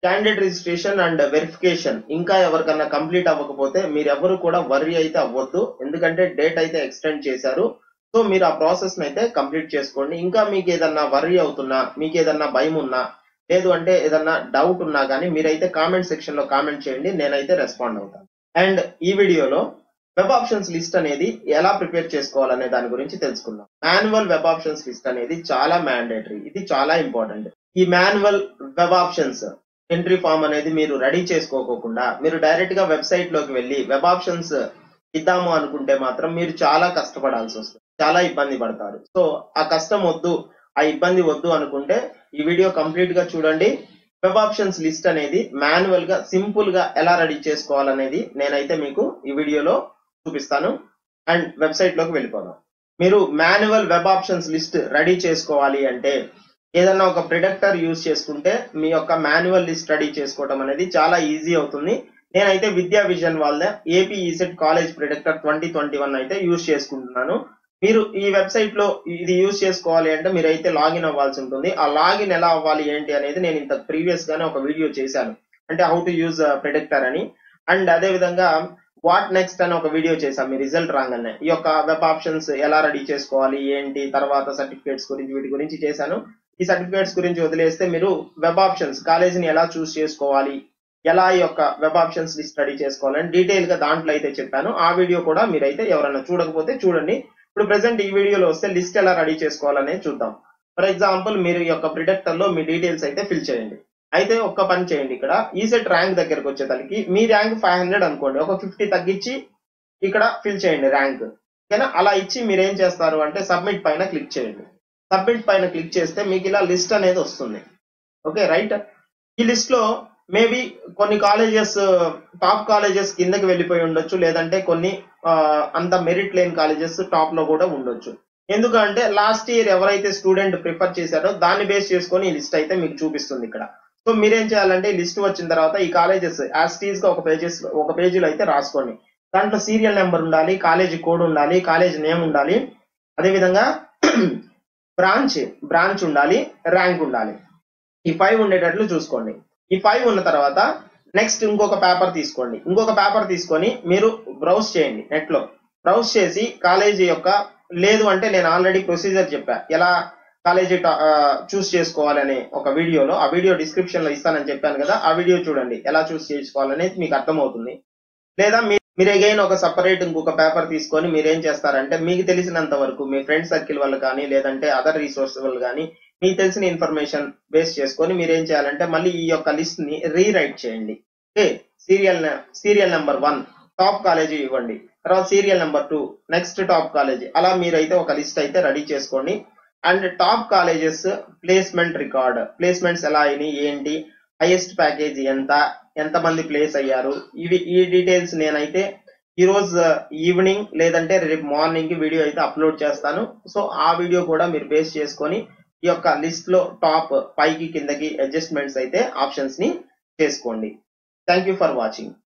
candidate registration and verification ఇంకా ఎవరికన్నా complete అవ్వకపోతే మీరు ఎవరు కూడా వర్రీ అయితే అవ్వద్దు ఎందుకంటే డేట్ అయితే ఎక్స్టెండ్ చేశారు సో మీరు ఆ ప్రాసెస్ అయితే కంప్లీట్ చేసుకోండి ఇంకా మీకు ఏదన్నా వర్రీ అవుతున్నా మీకు ఏదన్నా భయం ఉన్నా లేదు అంటే ఏదన్నా డౌట్ ఉన్నా కానీ మీరైతే కామెంట్ సెక్షన్ లో కామెంట్ చేయండి నేనైతే రెస్పాండ్ అవుతాను అండ్ ఈ వీడియోలో వెబ్ ఆప్షన్స్ లిస్ట్ అనేది ఎలా ప్రిపేర్ చేసుకోవాలనే దాని గురించి తెలుసుకుందాం మాన్యువల్ వెబ్ ఆప్షన్స్ లిస్ట్ అనేది చాలా మ్యాండేటరీ ఇది చాలా ఇంపార్టెంట్ ఈ manual web options entry form అనేది మీరు రెడీ చేసుకోకోకుండా మీరు డైరెక్ట్ గా వెబ్సైట్ లోకి వెళ్ళి వెబ్ ఆప్షన్స్ ఇద్దాము అనుకుంటే మాత్రం మీరు చాలా కష్టపడాల్సి వస్తుంది చాలా ఇబ్బంది పడతారు సో ఆ కష్టం వద్దు ఆ ఇబ్బంది వద్దు అనుకుంటే ఈ వీడియో కంప్లీట్ గా చూడండి వెబ్ ఆప్షన్స్ లిస్ట్ అనేది మాన్యువల్ గా సింపుల్ గా ఎలా రెడీ చేసుకోవాలనేది నేనైతే మీకు ఈ వీడియోలో చూపిస్తాను అండ్ వెబ్సైట్ లోకి వెళ్ళిపోదాం మీరు manual web options list ready చేసుకోవాలి అంటే ఏదన్నా ఒక ప్రిడక్టర్ యూజ్ చేసుకుంటే మీ యొక్క మాన్యువల్ లిస్ట్ రెడీ చేసుకోవడం అనేది చాలా ఈజీ అవుతుంది నేనైతే విద్యా విజన్ వాళ్ళ AP ECET college predictor twenty twenty one అయితే యూజ్ చేసుకుంటున్నాను మీరు ఈ వెబ్సైట్ లో ఇది యూజ్ చేసుకోవాలి అంటే మీరైతే లాగిన్ అవ్వాల్సి ఉంటుంది ఆ లాగిన్ ఎలా అవ్వాలి ఏంటి అనేది నేను ఇంత ప్రీవియస్ గానే ఒక వీడియో చేశాను అంటే హౌ టు యూజ్ ప్రిడక్టర్ అని అండ్ అదే విధంగా వాట్ నెక్స్ట్ అని ఒక వీడియో చేశాం మీ రిజల్ట్ రాగానే ఈ యొక్క వెబ్ ఆప్షన్స్ ఎలా రెడీ చేసుకోవాలి ఏంటి తర్వాత సర్టిఫికేట్స్ గురించి వీటి గురించి చేశాను ఈ సర్టిఫికేట్స్ గురించి వదిలేస్తే మీరు వెబ్ ఆప్షన్స్ కాలేజీని ఎలా చూస్ చేసుకోవాలి ఎలా ఈ యొక్క వెబ్ ఆప్షన్స్ లిస్ట్ రెడీ చేసుకోవాలని డీటెయిల్ గా దాంట్లో అయితే చెప్పాను ఆ వీడియో కూడా మీరైతే ఎవరైనా చూడకపోతే చూడండి ఇప్పుడు ప్రెసెంట్ ఈ వీడియోలో వస్తే లిస్ట్ ఎలా రెడీ చేసుకోవాలనేది చూద్దాం ఫర్ ఎగ్జాంపుల్ మీరు ఈ యొక్క ప్రిడక్టర్ లో మీ డీటెయిల్స్ అయితే ఫిల్ చేయండి అయితే ఒక్క పని చేయండి ఇక్కడ ఈసెట్ ర్యాంక్ దగ్గరకు వచ్చేసరికి మీ ర్యాంక్ ఫైవ్ హండ్రెడ్ అనుకోండి ఒక ఫిఫ్టీ తగ్గించి ఇక్కడ ఫిల్ చేయండి ర్యాంక్ ఓకేనా అలా ఇచ్చి మీరు ఏం చేస్తారు అంటే సబ్మిట్ పైన క్లిక్ చేయండి సబ్మిట్ పైన క్లిక్ చేస్తే మీకు ఇలా లిస్ట్ అనేది వస్తుంది ఓకే రైట్ ఈ లిస్ట్ లో మేబీ కొన్ని కాలేజెస్ టాప్ కాలేజెస్ కిందకి వెళ్ళిపోయి ఉండొచ్చు లేదంటే కొన్ని అంత మెరిట్ లేని కాలేజెస్ టాప్ లో కూడా ఉండొచ్చు ఎందుకంటే లాస్ట్ ఇయర్ ఎవరైతే స్టూడెంట్ ప్రిఫర్ చేశారో దాన్ని బేస్ చేసుకొని ఈ లిస్ట్ అయితే మీకు చూపిస్తుంది ఇక్కడ సో మీరేం చేయాలంటే ఈ లిస్ట్ వచ్చిన తర్వాత ఈ కాలేజెస్ యాస్టీస్ గా ఒక పేజెస్ ఒక పేజీలో అయితే రాసుకోండి దాంట్లో సీరియల్ నెంబర్ ఉండాలి కాలేజీ కోడ్ ఉండాలి కాలేజ్ నేమ్ ఉండాలి అదేవిధంగా బ్రాంచ్ బ్రాంచ్ ఉండాలి ర్యాంక్ ఉండాలి ఈ ఫైవ్ ఉండేటట్లు చూసుకోండి ఈ ఫైవ్ ఉన్న తర్వాత నెక్స్ట్ ఇంకొక పేపర్ తీసుకోండి ఇంకొక పేపర్ తీసుకొని మీరు బ్రౌజ్ చేయండి నెట్ లో బ్రౌజ్ చేసి కాలేజీ యొక్క లేదు అంటే నేను ఆల్రెడీ ప్రొసీజర్ చెప్పా ఎలా కాలేజీ చూస్ చేసుకోవాలని ఒక వీడియోలో ఆ వీడియో డిస్క్రిప్షన్ లో ఇస్తానని చెప్పాను కదా ఆ వీడియో చూడండి ఎలా చూస్ చేసుకోవాలనేది మీకు అర్థమవుతుంది లేదా మీరు అగైన్ ఒక సపరేట్ ఇంకొక పేపర్ తీసుకొని మీరేం చేస్తారంటే మీకు తెలిసినంత వరకు మీ ఫ్రెండ్ సర్కిల్ వల్ల కానీ లేదంటే అదర్ రిసోర్స్ వల్ల కానీ మీకు తెలిసిన ఇన్ఫర్మేషన్ బేస్ చేసుకొని మీరు ఏం చేయాలంటే మళ్ళీ ఈ యొక్క లిస్ట్ ని రీరైట్ చేయండి okay serial serial number one top college ఇవ్వండి తర్వాత serial number two next top college అలా మీరైతే ఒక లిస్ట్ అయితే రెడీ చేసుకోండి and top colleges placement record placements ఎలా అయినాయి ఏంటి హైయెస్ట్ ప్యాకేజ్ ఎంత ఎంత మంది ప్లేస్ అయ్యారు ఇవి ఈ డీటెయిల్స్ నేనైతే ఈ రోజు ఈవినింగ్ లేదంటే రేపు మార్నింగ్ కి వీడియో అయితే అప్లోడ్ చేస్తాను సో ఆ వీడియో కూడా మీరు బేస్ చేసుకొని ఈ యొక్క లిస్ట్ లో టాప్ పైకి కిందకి అడ్జస్ట్మెంట్స్ అయితే ఆప్షన్స్ ని చేసుకోండి థ్యాంక్ యూ ఫర్ వాచింగ్